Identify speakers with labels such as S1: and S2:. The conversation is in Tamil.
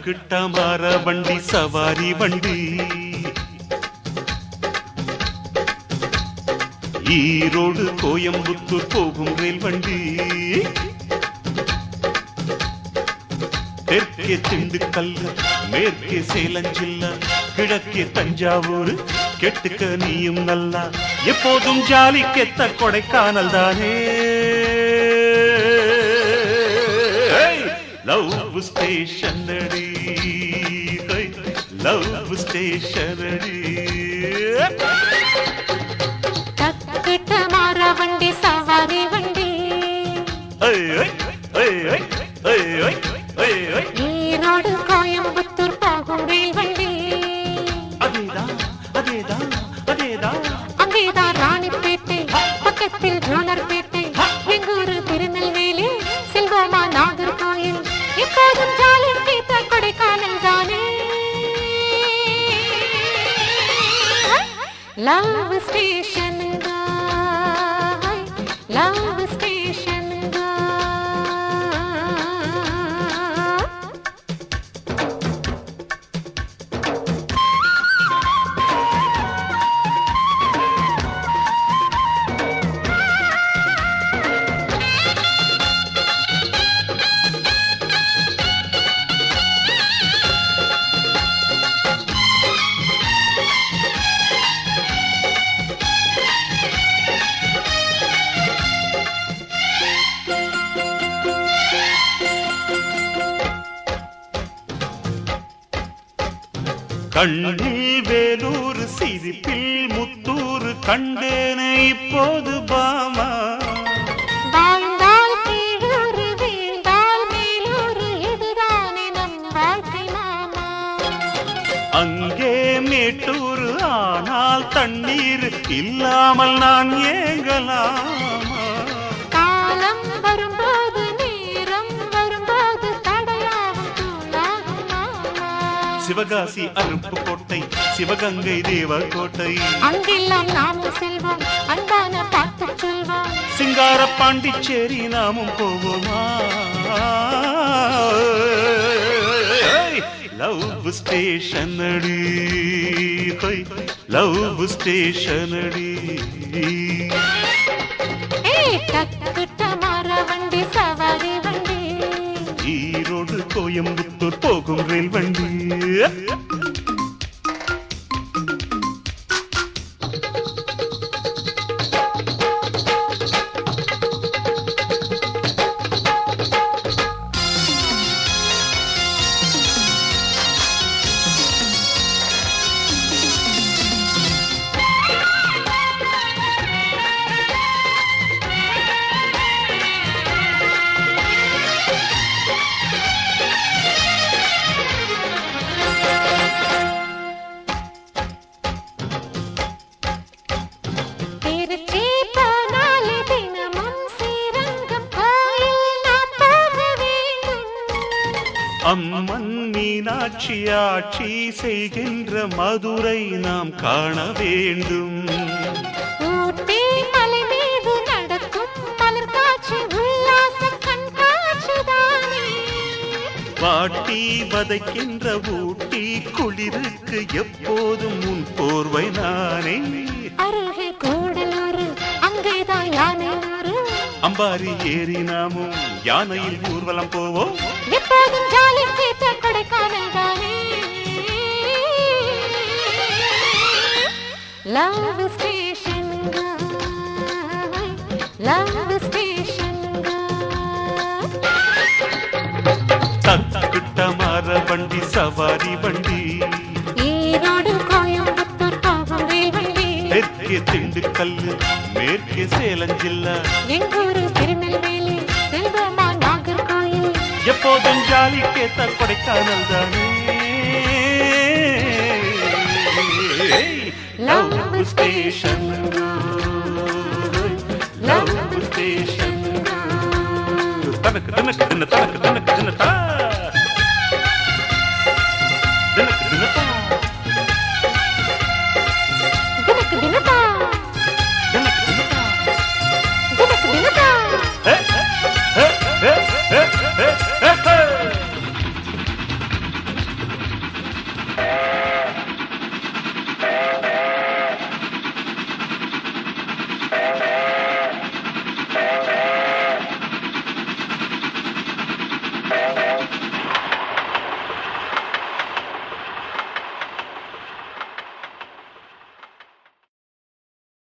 S1: தட்டுக்கிட்ட மாற வண்டி சவாரி வண்டி ஈரோடு கோயம்புத்தூர் போகும் ரயில் வண்டி தெற்கே திண்டுக்கல் மேற்கே சேலஞ்சில்ல கிழக்கே தஞ்சாவூர் கெட்டுக்க நீயும் நல்லா எப்போதும் ஜாலி கெத்த கொடைக்கானல் தானே லவ் ஸ்டேஷன் அடி லவ் ஸ்டேஷன் அடி
S2: தக்கிட்ட மாற வண்டி சவாரி வண்டி
S1: ஐய், ஐய், ஐய், ஐய், ஐய், ஐய், ஐய், ஐய்.
S2: ஈரோடு கோயம்புத்தூர் போகும் ரயில் வண்டி
S1: அதேதான் அதேதான் அதேதான்
S2: அங்கேதான் ராணிப்பேட்டை பக்கத்தில் ரோனர்பேட்டை எங்கூரு திருநெல்வேலி செல்வோமா நாகர்கோயில் இப்போதும் ஜாலி கேட்ட கொடைக்கானல் தானே லவ் ஸ்டேஷன் லவ் ஸ்டேஷன்
S1: கண்ணில் வேலூர் சிரிப்பில் முத்தூர் கண்டேனே இப்போது பாமா
S2: வாழ்ந்தால் கீழூரு வீழ்ந்தால் மேலூரு இதுதானே நம் வாழ்க்கை மாமா
S1: அங்கே மேட்டூர் ஆனால் தண்ணீர் இல்லாமல் நான் ஏங்கலாமா
S2: காலம் வரும்போது நேரம் வரும்போது தடையாகும் தூளாகும் மாமா
S1: சிவகாசி அருப்பு கோட்டை சிவகங்கை தேவர் கோட்டை
S2: அங்கெல்லாம் நாமும் செல்வோம் அன்பான பார்த்து சொல்வோம்
S1: சிங்கார பாண்டிச்சேரி நாமும் போவோமா லவ் ஸ்டேஷன் அடி லவ் ஸ்டேஷன் அடி
S2: ஏய் டக்குட்ட மாற வண்டி சவாரி வண்டி
S1: ஈரோடு கோயம்புத்தூர் போகும் ரயில் வண்டி
S2: திருச்சி போனாலே தினமும் ஸ்ரீரங்கம் கோயில் நாம் போக வேண்டும்
S1: அம்மன் மீனாட்சி ஆட்சி செய்கின்ற மதுரை நாம் காண வேண்டும்
S2: ஊட்டி மலை மீது நடக்கும் மலர் காட்சி உல்லாச கண்காட்சிதானே
S1: வாட்டி வதைக்கின்ற ஊட்டி குளிருக்கு எப்போதும் உன் போர்வை நானே
S2: அருகே கூடலூர் அங்கேதான் யானையூர்
S1: அம்பாரி ஏறி நாமும் யானையில் ஊர்வலம் போவோம்
S2: எப்போதும் ஜாலி கேட்ட கொடைக்கானல் தானே லவ் ஸ்டேஷன் லவ் ஸ்டேஷன்
S1: தக்கிட்ட மாற வண்டி சவாரி வண்டி
S2: ஈரோடு கோயம்புத்தூர் போகும் ரயில் வண்டி
S1: தெற்கே திண்டுக்கல் மேற்கே சேலஞ்சில்லா
S2: எங்கூரு திருநெல்வேலி செல்வமா நாகர்கோயில்
S1: எப்போதும் ஜாலி கேத்த கொடைக்கானல் தானே லவ் ஸ்டேஷன் லவ் ஸ்டேஷன் தனக்கு தனக்கு தின்ன தனக்கு தனக்கு தின்ன தா